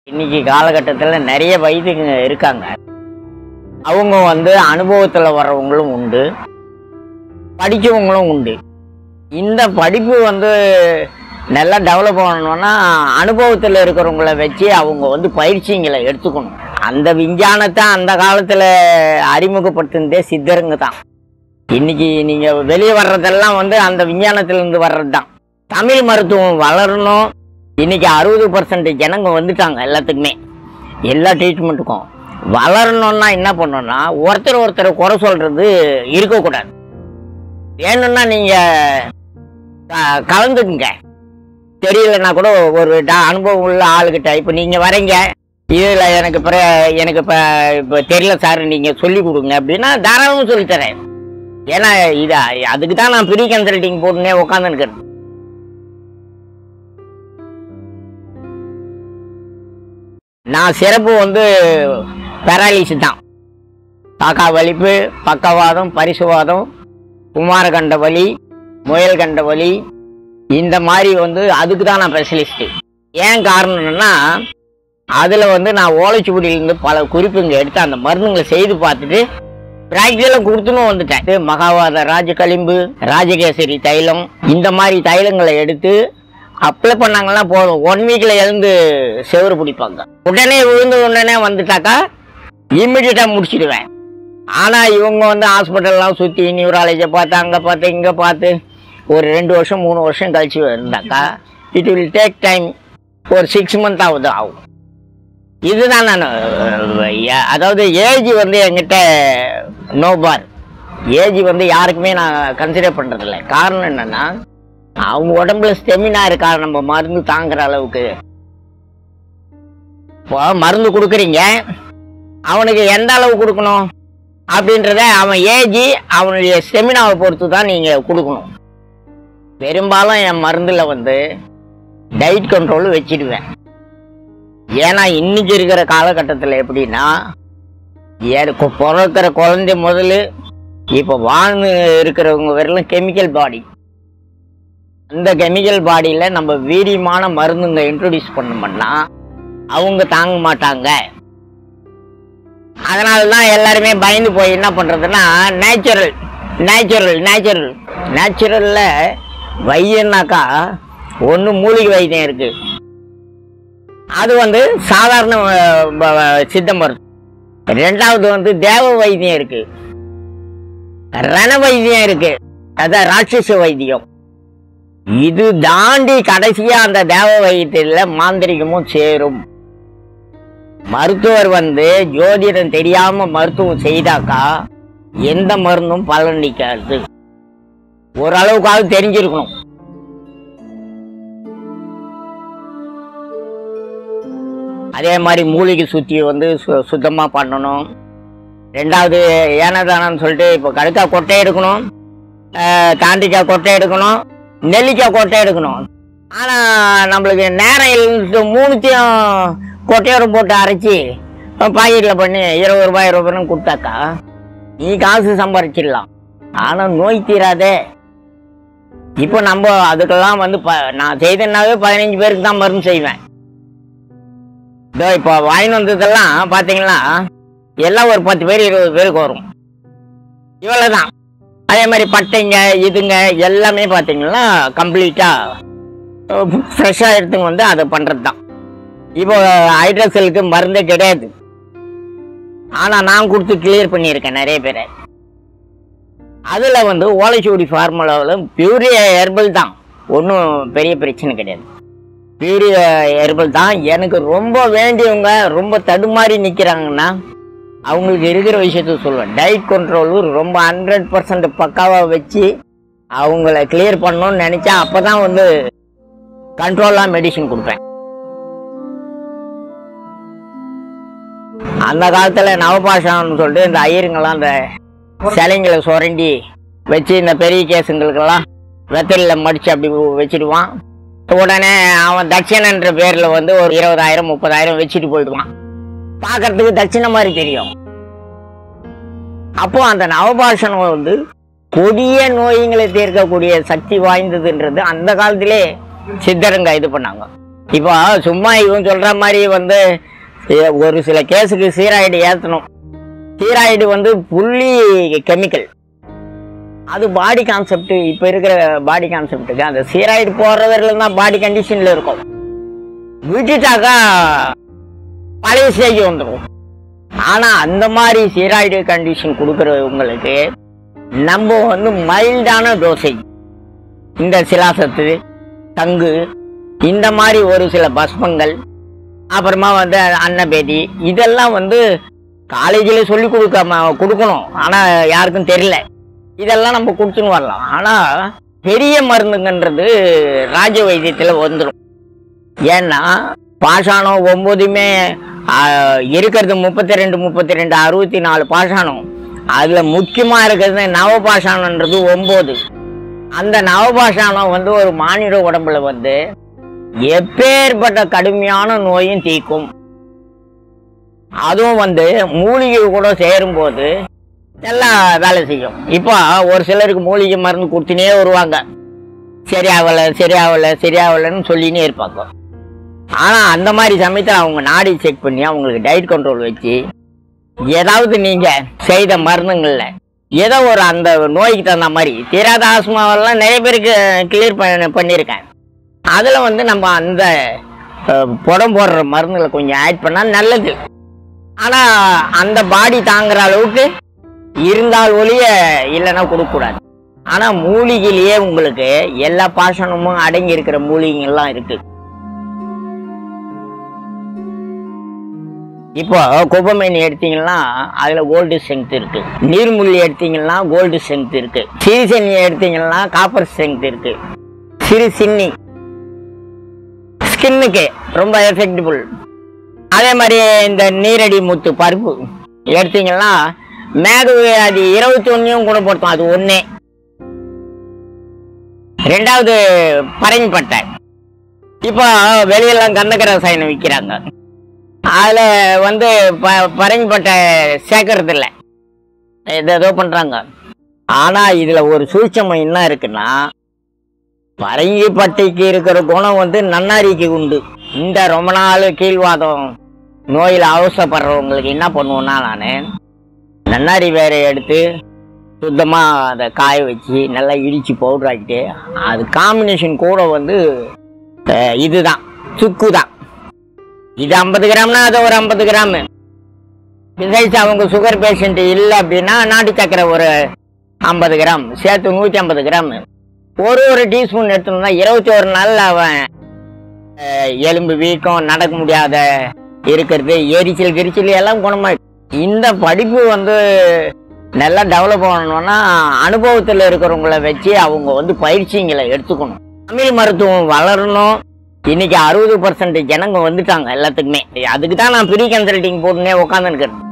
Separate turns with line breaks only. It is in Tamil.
இன்னைக்கு காலகட்டத்தில் நிறைய வைத்தியங்க இருக்காங்க அவங்க வந்து அனுபவத்தில் வர்றவங்களும் உண்டு படித்தவங்களும் உண்டு இந்த படிப்பு வந்து நல்லா டெவலப் பண்ணணும்னா அனுபவத்தில் இருக்கிறவங்கள வச்சு அவங்க வந்து பயிற்சிங்களை எடுத்துக்கணும் அந்த விஞ்ஞானத்தை அந்த காலத்தில் அறிமுகப்படுத்தினதே சித்தருங்க தான் இன்னைக்கு நீங்கள் வெளியே வர்றதெல்லாம் வந்து அந்த விஞ்ஞானத்திலேருந்து வர்றது தான் தமிழ் மருத்துவம் வளரணும் இன்னைக்கு அறுபது பர்சன்ட் ஜனங்க வந்துட்டாங்க எல்லாத்துக்குமே எல்லா ட்ரீட்மெண்ட்டுக்கும் வளரணும்னா என்ன பண்ணணும்னா ஒருத்தர் ஒருத்தர் குறை சொல்றது இருக்கக்கூடாது வேணும்னா நீங்க க- கலந்துக்குங்க தெரியலன்னா கூட ஒரு டா- அனுபவம் உள்ள ஆளுகிட்ட இப்போ நீங்க வரீங்க இதில் எனக்கு பிற எனக்கு இப்போ இப்போ தெரியல சார் நீங்கள் சொல்லி கொடுங்க அப்படின்னா தாராளமாக சொல்லித்தரேன் ஏன்னா இது அதுக்கு தான் நான் ப்ரீ கன்சல்டிங் போட்டுனே உட்காந்துருக்கேன் நான் சிறப்பு வந்து பேராலிசிஸ் தான் காக்கா வலிப்பு பக்கவாதம் பரிசுவாதம் குமாரகண்ட வலி முயல் கண்ட வலி இந்த மாதிரி வந்து அதுக்கு தான் நான் ஸ்பெஷலிஸ்ட்டு ஏன் காரணம்னா அதில் வந்து நான் ஓலைச்சுவடியிலேருந்து பல குறிப்புங்க எடுத்து அந்த மருந்துங்களை செய்து பார்த்துட்டு ப்ராக்டிக்கலாக கொடுத்துன்னு வந்துட்டேன் இது மகாவாத ராஜகளிம்பு ராஜகேசரி தைலம் இந்த மாதிரி தைலங்களை எடுத்து அப்ளை பண்ணாங்கன்னா போதும் ஒன் வீக்கில் எழுந்து செவரு பிடிப்பாங்க உடனே விழுந்து உடனே வந்துட்டாக்கா இம்மிடியட்டாக முடிச்சிடுவேன் ஆனால் இவங்க வந்து ஹாஸ்பிட்டல்லாம் சுற்றி நியூராலஜியை பார்த்து அங்கே பார்த்து இங்கே பார்த்து ஒரு ரெண்டு வருஷம் மூணு வருஷம் கழிச்சு இருந்தாக்கா இட் வில் டேக் டைம் ஒரு சிக்ஸ் மந்த் ஆகுது ஆகும் இதுதான் நான் அதாவது ஏஜ் வந்து என்கிட்ட நோ பார் ஏஜ் வந்து யாருக்குமே நான் கன்சிடர் பண்ணுறதில்ல காரணம் என்னன்னா அவங்க உடம்புல ஸ்டெமினா இருக்கா நம்ம மருந்து தாங்குற அளவுக்கு இப்போ மருந்து கொடுக்குறீங்க அவனுக்கு எந்த அளவு கொடுக்கணும் அப்படின்றத அவன் ஏஜ் அவனுடைய ஸ்டெமினாவை பொறுத்து தான் நீங்கள் கொடுக்கணும் பெரும்பாலும் என் மருந்தில் வந்து டயட் கண்ட்ரோல் வச்சிடுவேன் ஏன்னா இன்னைக்கு இருக்கிற காலகட்டத்தில் எப்படின்னா எனக்கு பிறக்கிற குழந்தை முதல்ல இப்போ வாழ்ந்து இருக்கிறவங்க வரையிலும் கெமிக்கல் பாடி அந்த கெமிக்கல் பாடியில் நம்ம வீரியமான மருந்துங்க இன்ட்ரடியூஸ் பண்ணோம்னா அவங்க தாங்க மாட்டாங்க அதனால தான் எல்லாருமே பயந்து போய் என்ன பண்ணுறதுன்னா நேச்சுரல் நேச்சுரல் நேச்சுரல் நேச்சுரலில் வைத்தியம்னாக்கா ஒன்று மூலிகை வைத்தியம் இருக்கு அது வந்து சாதாரண அஹ், ப- ப- சித்த மருத்துவம் ரெண்டாவது வந்து தேவ வைத்தியம் இருக்கு ரண வைத்தியம் இருக்கு அதான் ராட்சச வைத்தியம் இது தாண்டி கடைசியா அந்த தேவ வைத்தியத்துல மாந்திரிகமும் சேரும் மருத்துவர் வந்து ஜோதிடம் தெரியாம மருத்துவம் செய்தாக்கா எந்த மருந்தும் பலனளிக்காது ஓரளவுக்காவது தெரிஞ்சிருக்கணும் அதே மாதிரி மூலிகை சுத்தி வந்து சு- சுத்தமா பண்ணணும் ரெண்டாவது ஏனதானன்னு சொல்லிட்டு இப்போ கடுக்காய் கொட்டை எடுக்கணும் ஆஹ் தாண்டிக்காய் கொட்டை எடுக்கணும் நெல்லிக்காய் கொட்டை எடுக்கணும் ஆனால் நம்மளுக்கு நேரம் இருந்து மூணுத்தையும் கொட்டையோட போட்டு அரைச்சி பாக்கெட்டில் பண்ணி இருபது ரூபாய் இருபது ரூபாய்னு கொடுத்தாக்கா நீ காசு சம்பாரிச்சிடலாம் ஆனால் நோய் தீராதே இப்போ நம்ம அதுக்கெல்லாம் வந்து ப நான் செய்தேன்னாவே பதினஞ்சு பேருக்கு தான் மருந்து செய்வேன் இதோ இப்போ வாங்கிட்டு வந்ததெல்லாம் பார்த்தீங்கன்னா எல்லாம் ஒரு பத்து பேர் இருபது பேருக்கு வரும் இவ்வளோ தான் அதே மாதிரி பட்டைங்க இதுங்க எல்லாமே பார்த்தீங்கன்னா கம்ப்ளீட்டாக ஃப்ரெஷ்ஷாக எடுத்துங்க வந்து அதை பண்ணுறது தான் இப்போ ஹைட்ரஸலுக்கு மருந்தே கிடையாது ஆனால் நான் கொடுத்து கிளியர் பண்ணியிருக்கேன் நிறைய பேரை அதில் வந்து ஓலைச்சுவடி ஃபார்முலாவில் பியூரி ஹெர்பல் தான் ஒன்றும் பெரிய பிரச்சனை கிடையாது பியூரி ஹெர்பல் தான் எனக்கு ரொம்ப வேண்டியவங்க ரொம்ப தடுமாறி நிற்கிறாங்கன்னா அவங்களுக்கு இருக்கிற விஷயத்த சொல்லுவேன் டயட் கண்ட்ரோலு ரொம்ப ஹண்ட்ரட் பர்சன்ட் பக்காவாக வச்சு அவங்கள கிளியர் பண்ணணும்னு நினச்சா அப்போ தான் வந்து கண்ட்ரோலாக மெடிசின் கொடுப்பேன் அந்த காலத்தில் நவபாஷான்னு சொல்லிட்டு இந்த ஐயருங்கெல்லாம் அந்த சிலைங்களை சுரண்டி வச்சு இந்த பெரிய கேஸுங்களுக்கெல்லாம் வெத்தலில் மடித்து அப்படி வச்சிடுவான் உடனே அவன் தட்சணன்ற பேரில் வந்து ஒரு இருபதாயிரம் முப்பதாயிரம் வச்சுட்டு போயிடுவான் பார்க்கறதுக்கு தட்சிண மாதிரி தெரியும் அப்போ அந்த நவபாஷணம் வந்து கொடிய நோய்களை தீர்க்கக்கூடிய சக்தி வாய்ந்ததுன்றது அந்த காலத்திலே சித்தருங்க இது பண்ணாங்க இப்போ சும்மா இவன் சொல்ற மாதிரி வந்து எ- ஒரு சில கேஸுக்கு சீராய்டு ஏற்றணும் சீராய்டு வந்து புள்ளி கெமிக்கல் அது பாடி கான்செப்ட் இப்போ இருக்கிற பாடி கான்செப்ட்டுக்கு அந்த சீராய்டு போடுறதுல தான் பாடி கண்டிஷனில் இருக்கும் விட்டுட்டாக்கா பழைய ஸ்டேஜ் வந்துடும் ஆனால் அந்த மாதிரி சீராய்டு கண்டிஷன் கொடுக்குறவங்களுக்கு நம்ம வந்து மைல்டான டோசேஜ் இந்த சிலாசத்து தங்கு இந்த மாதிரி ஒரு சில பஸ்மங்கள் அப்புறமா வந்து அன்னபேதி இதெல்லாம் வந்து காலேஜில் சொல்லி கொடுக்காம கொடுக்கணும் ஆனால் யாருக்கும் தெரியல இதெல்லாம் நம்ம கொடுத்துன்னு வரலாம் ஆனால் பெரிய மருந்துங்கன்றது ராஜ வைத்தியத்தில் வந்துடும் ஏன்னா பாஷாணம் ஒம்போதுமே ஆஹ், இருக்கிறது முப்பத்தி ரெண்டு முப்பத்தி ரெண்டு அறுபத்தி நாலு பாஷாணம் அதில் முக்கியமாக இருக்கிறது நவபாஷாணன்றது ஒம்பது அந்த நவபாஷாணம் வந்து ஒரு மானிட உடம்புல வந்து எப்பேற்பட்ட கடுமையான நோயும் தீக்கும் அதுவும் வந்து மூலிகை கூட சேரும்போது நல்லா வேலை செய்யும் இப்போ ஒரு சிலருக்கு மூலிகை மருந்து கொடுத்துனே வருவாங்க சரியாகலை சரியாகலை சரியாகலைன்னு சொல்லினே இருப்பாங்க ஆனால் அந்த மாதிரி சமயத்தில் அவங்க நாடி செக் பண்ணி அவங்களுக்கு டயட் கண்ட்ரோல் வச்சு ஏதாவது நீங்கள் செய்த மருந்துங்களில் ஏதோ ஒரு அந்த நோய்க்கு தகுந்த மாதிரி தீராத ஆஸ்மாவெல்லாம் நிறைய பேருக்கு கிளியர் பண்ண பண்ணியிருக்கேன் அதில் வந்து நம்ம அந்த அஹ், புடம் போடுற மருந்துகளை கொஞ்சம் ஆட் பண்ணால் நல்லது ஆனால் அந்த பாடி தாங்குற அளவுக்கு இருந்தால் ஒழிய இல்லைன்னா கொடுக்கக்கூடாது ஆனால் மூலிகையிலேயே உங்களுக்கு எல்லா பாசனமும் அடங்கி இருக்கிற மூலிகைகள்லாம் இருக்கு இப்போ குப்பமேனி எடுத்தீங்கன்னா அதுல கோல்டு ஸ்ட்ரென்த் இருக்கு நீர்முள்ளி எடுத்தீங்கன்னா கோல்டு ஸ்ட்ரென்த் இருக்கு சிறுசென்னி எடுத்தீங்கன்னா காப்பர் ஸ்ட்ரென்த் இருக்கு சிறு சின்னி ஸ்கின்னுக்கு ரொம்ப எஃபெக்டிபிள் அதே மாதிரி இந்த நீரடி முத்து பருப்பு எடுத்தீங்கன்னா மேக அது இருபத்தி ஒன்றையும் குணப்படுத்தும் அது ஒன்றே ரெண்டாவது பரங்கிப்பட்டை இப்போ வெளியெல்லாம் கந்தக ரசாயனம் விற்கிறாங்க அதில் வந்து ப பரங்கிப்பட்டை சேர்க்கறது இல்லை ஏதோ பண்ணுறாங்க ஆனால் இதில் ஒரு சூட்சமம் என்ன இருக்குன்னா பரங்கிப்பட்டைக்கு இருக்கிற குணம் வந்து நன்னாரிக்கு உண்டு இந்த ரொம்ப நாள் கீழ்வாதம் நோயில் அவசரப்படுறவங்களுக்கு என்ன பண்ணுவேன்னா நான் நன்னாரி வேரை எடுத்து சுத்தமாக அதை காய வச்சு நல்லா இடித்து பவுடர் ஆக்கிட்டு அது காம்பினேஷன் கூட வந்து அஹ், இதுதான் சுக்கு தான் இது ஐம்பது கிராம்னா அது ஒரு ஐம்பது கிராமு பிசைஸ் அவங்க சுகர் பேஷண்ட் இல்லை அப்படின்னா நாட்டு சக்கரை ஒரு ஐம்பது கிராம் சேர்த்து நூற்றி ஐம்பது கிராம் ஒரு ஒரு டீஸ்பூன் எடுத்தோம்னா இருபத்தி ஒரு நாளில் அவன் அஹ், எலும்பு வீக்கம் நடக்க முடியாத இருக்கிறது எரிச்சல் கிரிச்சல் எல்லாம் குணமாயிடும் இந்த படிப்பு வந்து நல்லா டெவலப் பண்ணணும்னா அனுபவத்தில் இருக்கிறவங்கள வச்சு அவங்க வந்து பயிற்சிங்களை எடுத்துக்கணும் தமிழ் மருத்துவம் வளரணும் இன்னைக்கு அறுபது பர்சன்ட் ஜனங்க வந்துட்டாங்க எல்லாத்துக்குமே அதுக்கு தான் நான் ப்ரீ கன்சல்டிங் போட்டுனே உட்காந்துருக்கிறேன்